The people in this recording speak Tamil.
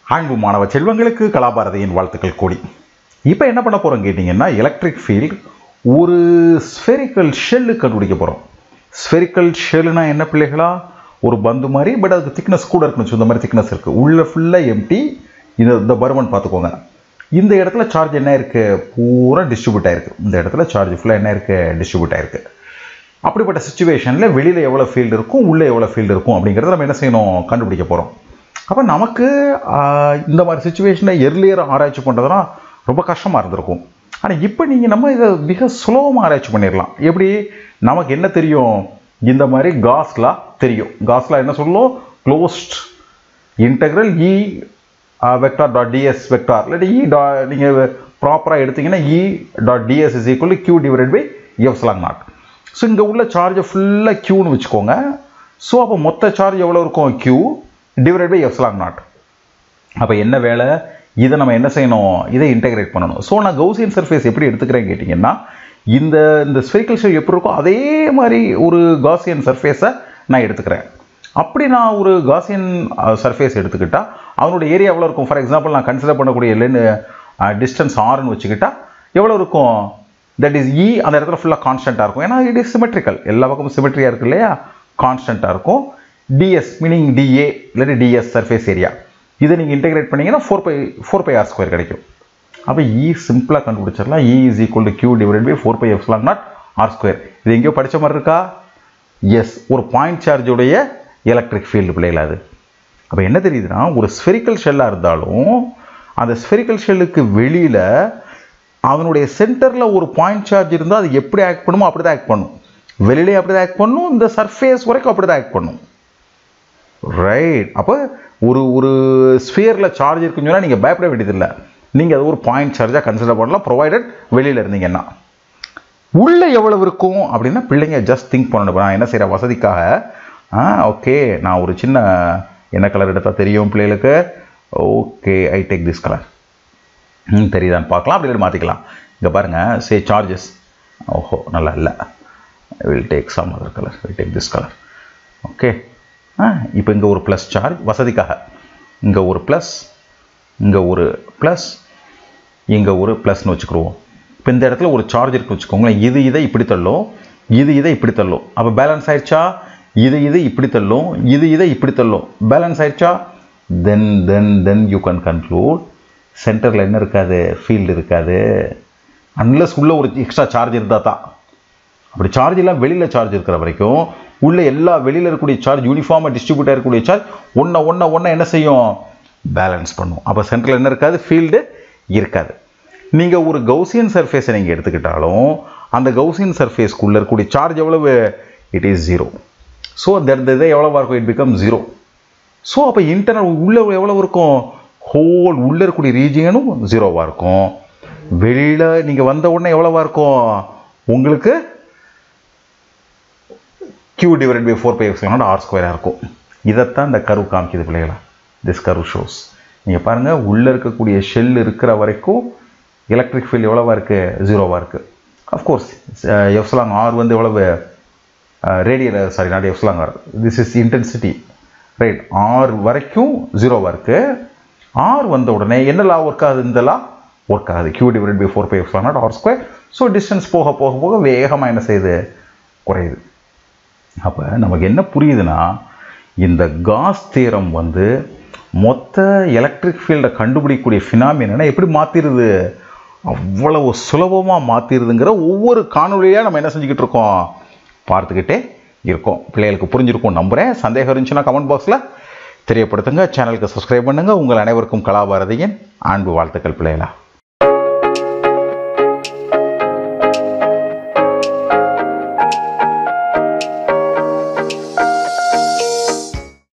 அன்பு மாணவ செல்வங்களுக்கு கலாபாரதியின் வாழ்த்துக்கள் கூடி இப்போ என்ன பண்ண போகிறோம் கேட்டிங்கன்னா எலக்ட்ரிக் ஃபீல்ட் ஒரு ஸ்பெரிக்கல் ஷெல்லு கண்டுபிடிக்க போகிறோம் ஸ்பெரிக்கல் ஷெல்லுனா என்ன பிள்ளைகளா ஒரு பந்து மாதிரி பட் அதுக்கு திக்னஸ் கூட இருக்குன்னு வச்சு இந்த மாதிரி திக்னஸ் இருக்குது உள்ள ஃபுல்லாக எம்டி இந்த இந்த பருமன் பார்த்துக்கோங்க இந்த இடத்துல சார்ஜ் என்ன இருக்குது பூரா டிஸ்ட்ரிபியூட் ஆயிருக்கு இந்த இடத்துல சார்ஜ் ஃபுல்லாக என்ன இருக்குது டிஸ்ட்ரிபியூட் ஆயிருக்கு அப்படிப்பட்ட சுச்சுவேஷனில் வெளியில் எவ்வளோ ஃபீல்டு இருக்கும் உள்ளே எவ்வளோ ஃபீல்டு இருக்கும் அப்படிங்கிறத நம்ம என்ன செய்யணும் கண்டுபிடிக்க போகிறோம் அப்போ நமக்கு ஆஹ், இந்த மாதிரி சுச்சுவேஷனை எர்லியர் ஆராய்ச்சி பண்ணுறதுனா ரொம்ப கஷ்டமாக இருந்திருக்கும் ஆனால் இப்போ நீங்கள் நம்ம இதை மிக சுலபமாக ஆராய்ச்சி பண்ணிடலாம் எப்படி நமக்கு என்ன தெரியும் இந்த மாதிரி காஸ்லா தெரியும் காஸ்லா என்ன சொல்லும் closed integral E vector dot dS vector இல்லாட்டி இ டா நீங்கள் ப்ராப்பராக எடுத்தீங்கன்னா E dot dS is equal Q divide by epsilon naught so இங்கே உள்ள சார்ஜை ஃபுல்லாக க்யூன்னு வச்சுக்கோங்க ஸோ அப்போ மொத்த சார்ஜ் எவ்வளோ இருக்கும் Q divide by epsilon naught அப்போ என்ன வேலை இதை நம்ம என்ன செய்யணும் இதை இன்டெகிரேட் பண்ணணும் ஸோ நான் கௌசியன் சர்ஃபேஸ் எப்படி எடுத்துக்கிறேன்னு கேட்டிங்கன்னா இந்த இந்த ஸ்பெரிக்கல் ஷேப் எப்படி இருக்கோ அதே மாதிரி ஒரு காசியன் சர்ஃபேஸை நான் எடுத்துக்கிறேன் அப்படி நான் ஒரு காசியன் சர்ஃபேஸ் எடுத்துக்கிட்டா அதனுடைய ஏரியா எவ்வளோ இருக்கும் ஃபார் எக்ஸாம்பிள் நான் கன்சிடர் பண்ணக்கூடிய லென் டிஸ்டன்ஸ் ஆர்னு வச்சுக்கிட்டா எவ்வளோ இருக்கும் தட் இஸ் இ அந்த இடத்துல ஃபுல்லாக கான்ஸ்டண்ட்டாக இருக்கும் ஏன்னா இட் இஸ் சிமெட்ரிக்கல் எல்லா பக்கமும் சிமெட்ரியாக இருக்கு இல்லையா கான்ஸ்டண்ட்டாக இருக்கும் டிஎஸ் மீனிங் டிஏ இல்லாட்டி டிஎஸ் சர்ஃபேஸ் ஏரியா இதை நீங்கள் இன்டெகிரேட் பண்ணீங்கன்னா four pi four pi r square கிடைக்கும் அப்போ இ சிம்பிளாக கண்டுபிடிச்சிடலாம் E is equal to Q divide by four pi epsilon naught r square இது எங்கேயோ படிச்ச மாதிரி இருக்கா எஸ் ஒரு பாயிண்ட் சார்ஜுடைய எலக்ட்ரிக் ஃபீல்டு பிள்ளைகள் அது அப்போ என்ன தெரியுதுன்னா ஒரு ஸ்பெரிக்கல் ஷெல்லாக இருந்தாலும் அந்த ஸ்பெரிக்கல் ஷெல்லுக்கு வெளியில் அதனுடைய சென்டரில் ஒரு பாயிண்ட் சார்ஜ் இருந்தால் அது எப்படி ஆக்ட் பண்ணுமோ அப்படி தான் ஆக்ட் பண்ணும் வெளியிலே அப்படி தான் ஆக்ட் பண்ணும் இந்த சர்ஃபேஸ் வரைக்கும் அப்படி தான் ஆக்ட் பண்ணும் ரைட் அப்போ ஒரு ஒரு ஸ்பியரில் சார்ஜ் இருக்குன்னு சொன்னால் நீங்கள் பயப்பட வேண்டியதில்லை நீங்கள் அது ஒரு பாயிண்ட் சார்ஜாக கன்சிடர் பண்ணலாம் ப்ரொவைடட் வெளியில் இருந்தீங்கன்னா உள்ளே எவ்வளவு இருக்கும் அப்படின்னா பிள்ளைங்க ஜஸ்ட் திங்க் பண்ணணும் இப்ப நான் என்ன செய்கிறேன் வசதிக்காக ஆ ஓகே நான் ஒரு சின்ன என்ன கலர் எடுத்தால் தெரியும் பிள்ளைகளுக்கு okay I take this colour hmm தெரியுதான்னு பார்க்கலாம் அப்படி மாற்றிக்கலாம் இங்கே பாருங்கள் சே சார்ஜஸ் ஓஹோ நல்லா இல்லை will take some other colour will take this colour okay ஆ இப்போ இங்கே ஒரு ப்ளஸ் சார்ஜ் வசதிக்காக இங்கே ஒரு ப்ளஸ் இங்கே ஒரு ப்ளஸ் இங்கே ஒரு ப்ளஸ்னு வச்சுக்கிடுவோம் இப்போ இந்த இடத்துல ஒரு சார்ஜ் இருக்கு வச்சுக்கோங்களேன் இது இதை இப்படி தள்ளும் இது இதை இப்படி தள்ளும் அப்போ பேலன்ஸ் ஆயிடுச்சா இது இது இப்படி தள்ளும் இது இதை இப்படி தள்ளும் பேலன்ஸ் ஆயிடுச்சா then then then you can conclude சென்டரில் என்ன இருக்காது ஃபீல்டு இருக்காது அன்லஸ் உள்ள ஒரு எக்ஸ்ட்ரா சார்ஜ் இருந்தால் தான் அப்படி சார்ஜ் எல்லாம் வெளியில் சார்ஜ் இருக்கிற வரைக்கும் உள்ள எல்லா வெளியில் இருக்கக்கூடிய சார்ஜ் யூனிஃபார்மாக டிஸ்ட்ரிபியூட் இருக்கக்கூடிய சார்ஜ் ஒன்றை ஒன்றை ஒன்றை என்ன செய்யும் பேலன்ஸ் பண்ணும் அப்போ சென்டரில் என்ன இருக்காது ஃபீல்டு இருக்காது நீங்கள் ஒரு கௌசியன் சர்ஃபேஸை நீங்கள் எடுத்துக்கிட்டாலும் அந்த கௌசியன் சர்ஃபேஸ்க்குள்ளே இருக்கக்கூடிய சார்ஜ் எவ்வளவு it is zero so that இதை எவ்வளோவா இருக்கும் இட் பிகம் ஜீரோ ஸோ அப்போ இன்டர்னல் உள்ளே எவ்வளோ இருக்கும் ஹோல் உள்ளே இருக்கக்கூடிய ரீஜியனும் ஜீரோவாக இருக்கும் வெளியில் நீங்கள் வந்த உடனே எவ்வளோவா இருக்கும் உங்களுக்கு Q divide by four pi epsilon r ஸ்கொயராக இருக்கும் இதைத்தான் இந்த கரு காமிக்குது பிள்ளைகளா திஸ் கரு ஷோஸ் நீங்கள் பாருங்கள் உள்ளே இருக்கக்கூடிய ஷெல் இருக்கிற வரைக்கும் எலக்ட்ரிக் ஃபீல்டு எவ்வளோவா இருக்குது ஜீரோவாக இருக்குது அஃப்கோர்ஸ் எஃப்ஸ்லாங் ஆர் வந்து எவ்வளவு radial sorry naught epsilon r this is intensity right r வரைக்கும் ஜீரோவாக இருக்குது ஆர் வந்த உடனே என்ன லா ஒர்க் ஆகுது இந்த லா ஒர்க் ஆகுது Q divide by four pi epsilon naught r square so distance போக போக போக வேகமாக என்ன செய்யுது குறையுது அப்போ நமக்கு என்ன புரியுதுன்னா இந்த காஸ் தீரம் வந்து மொத்த எலக்ட்ரிக் ஃபீல்டை கண்டுபிடிக்கக்கூடிய ஃபினாமினா எப்படி மாற்றிடுது அவ்வளவு சுலபமாக மாற்றிடுதுங்கிற ஒவ்வொரு காணொலியாக நம்ம என்ன செஞ்சுக்கிட்டு இருக்கோம் பார்த்துக்கிட்டே இருக்கோம் பிள்ளைகளுக்கு புரிஞ்சிருக்கும் நம்புகிறேன் சந்தேகம் இருந்துச்சுன்னா கமெண்ட் பாக்ஸில் தெரியப்படுத்துங்க சேனலுக்கு சப்ஸ்கிரைப் பண்ணுங்கள் உங்கள் அனைவருக்கும் கலாபாரதியின் அன்பு வாழ்த்துக்கள் பிள்ளைகளா